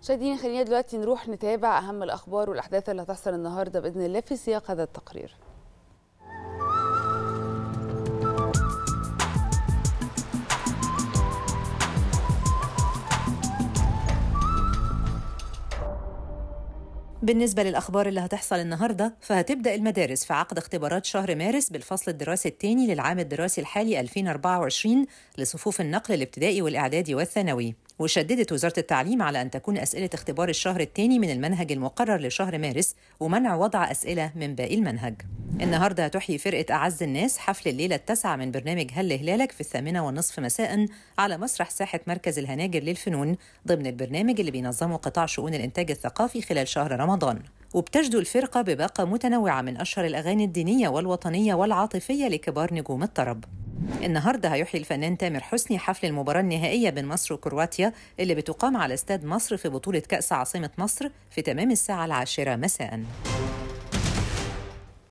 مشاهدينا خلينا دلوقتي نروح نتابع اهم الاخبار والاحداث اللي هتحصل النهارده باذن الله في سياق هذا التقرير بالنسبة للأخبار اللي هتحصل النهاردة فهتبدأ المدارس في عقد اختبارات شهر مارس بالفصل الدراسي الثاني للعام الدراسي الحالي 2024 لصفوف النقل الابتدائي والإعدادي والثانوي وشددت وزارة التعليم على أن تكون أسئلة اختبار الشهر الثاني من المنهج المقرر لشهر مارس ومنع وضع أسئلة من باقي المنهج النهاردة هتحيي فرقة أعز الناس حفل الليلة التاسعة من برنامج هل هلالك في الثامنة والنصف مساء على مسرح ساحة مركز الهناجر للفنون ضمن البرنامج اللي بينظمه قطاع شؤون الإنتاج الثقافي خلال شهر رمضان وبتجدو الفرقة بباقة متنوعة من أشهر الأغاني الدينية والوطنية والعاطفية لكبار نجوم الطرب النهارده هيحيي الفنان تامر حسني حفل المباراة النهائية بين مصر وكرواتيا اللي بتقام على استاد مصر في بطولة كأس عاصمة مصر في تمام الساعة العاشرة مساءً.